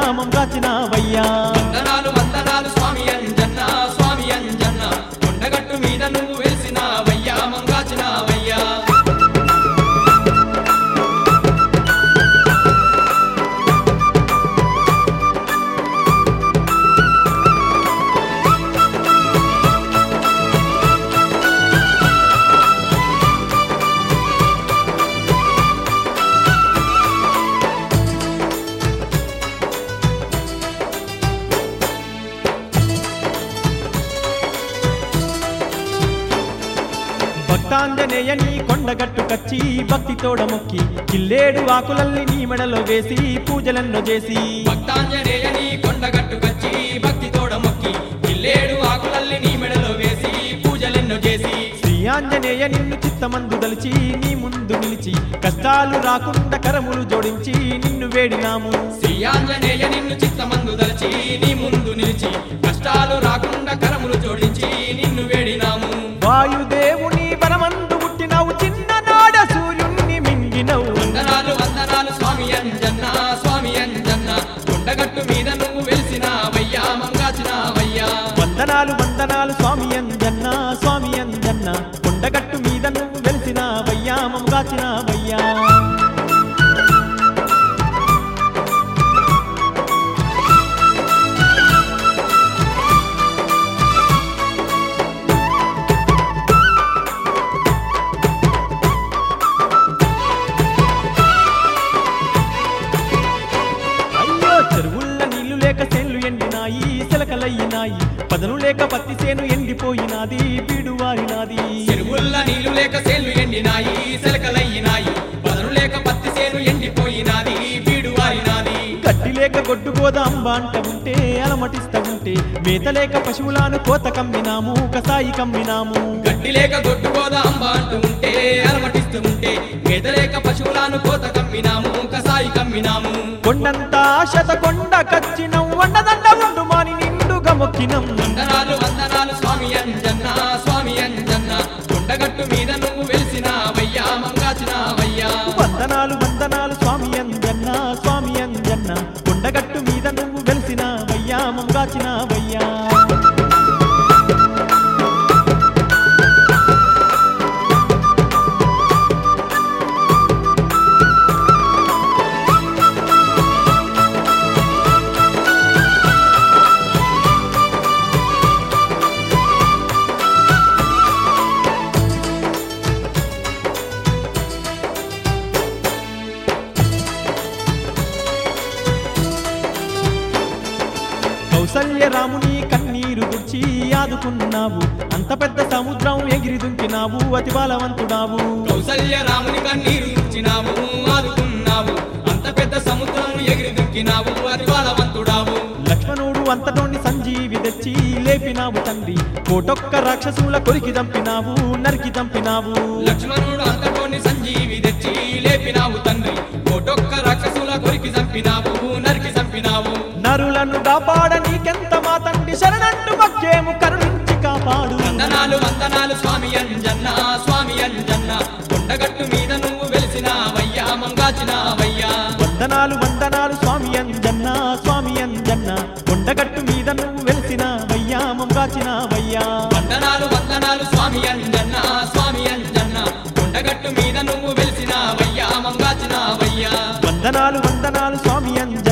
వయ్యామం కాచినావయ్యా వందనాలు వందనాలు స్వామి అంజన్న స్వామి అంజన్న కొండగట్టు మీద నువ్వు వెలిసినావయ్యా మంగాచినావయ్యా భక్తాంజనేయ నీ కొండగట్టు కచ్చి భక్తి తోడ మొక్కి కిల్లేడు ఆకులల్ని నీ మెడలో వేసి పూజలెన్నో చేసి భక్తాంజనేయ నీ కొండగట్టు కచ్చి భక్తి తోడ మొక్కి ఇల్లేడు ఆకులల్లి నీ మెడలో వేసి పూజలెన్నో చేసి శ్రీ ఆంజనేయ నిన్ను చిత్తమందు దలిచి నీ ముందు నిలిచి కష్టాలు రాకుండా కరములు జోడించి నిన్ను వేడినాము శ్రీ ఆంజనేయ నిన్ను చిత్తమందు దలచి నీ ముందు నిలిచి కష్టాలు రాకుండా కరములు జోడించి నిన్ను వేడినాము వాయుదేవుని వరమందు పుట్టినవు చిన్ననాడ సూర్యుణ్ణి మింగినవు వందనాలు వందనాలు స్వామి అంజన్న స్వామి అంజన్న కొండగట్టు మీద నువ్వు వెలిసినావయ్యా మంగాచినావయ్యా వందనాలు వందనాలు స్వామి అంజన్న స్వామి అంజన్న కొండగట్టు మీద నువ్వు వెలిసిన వయ్యామం కాచినావయ్యా అయ్యో చెరువుల్ల నీళ్లు లేక సేన్లు ఎండినాయి సెలకలయ్యినాయి పదను లేక పత్తి సేను ఎండిపోయినాది బీడువారినాది చెరువుల్ల నీళ్లు లేక సేలు ఎండినాయి సెలకలయ్యినాయి బదరు లేక పత్తి సేను ఎండిపోయినాది బీడు వారినాది గడ్డి లేక గొడ్డు గోదాంబ అంట ఉంటే అలమటిస్త ఉంటే మేత లేక పశువులను కోత కమ్మినాము కసాయి కమ్మినాము గడ్డి లేక గొడ్డు గోదాంబ అంటూ ఉంటే అలమటిస్తూ ఉంటే గేద లేక పశువులను కోత కమ్మినాము కసాయి కమ్మినాము కొండంతా శత కొండ కచ్చినం వండదండ ఉండు మాని నిండుగా మొక్కినం వందనాలు వందనాలు స్వామి అంజన్న స్వామి అంజన్న కొండగట్టు మీద నువ్వు వెలిసినావయ్యా మంగాచినావయ్యా వందనాలు వందనాలు స్వామి అంజన్న స్వామి అంజన్న కొండగట్టు మీద నువ్వు వెలిసిన వయ్యామం కాచిన వయ్యా కౌసల్య రాముని కన్నీరు తుడిచి ఆదుకున్నావు అంత పెద్ద సముద్రం ఎగిరి దుంకినావు అతి బలవంతుడావు కౌసల్య రాముని కన్నీరు తుడిచినావు ఆదుకున్నావు అంత పెద్ద సముద్రం ఎగిరి దుక్కినావు అది బలవంతుడావు లక్ష్మణుడు అంతటోని సంజీవి తెచ్చి లేపినావు తండ్రి కోటొక్క రాక్షసుల కొరికి దంపినావు నరికి దంపినావు లక్ష్మణుడు అంతటోని సంజీవి తెచ్చి లేపినావు తండ్రి కోటొక్క రాక్షసుల కొరికి చంపినావు నరికి చంపినావు నరులను కాపాడ నీకెంత మా తండ్రి శరణంటు మక్కేము కరుణించి కాపాడు వందనాలు వందనాలు స్వామి అంజన్న స్వామి అంజన్న కొండగట్టు మీద నువ్వు వెలిసినావయ్యా మంగాచినావయ్యా వందనాలు వందనాలు స్వామి అంజన్న స్వామి అంజన్న కొండగట్టు మీద నువ్వు వెలిసిన వయ్యామం కాచిన వయ్యా వందనాలు వందనాలు స్వామి అంజన్న స్వామి అంజన్న కొండగట్టు మీద నువ్వు వెలిసినావయ్యా మంగాచినావయ్యా వందనాలు వందనాలు స్వామి అంజన్న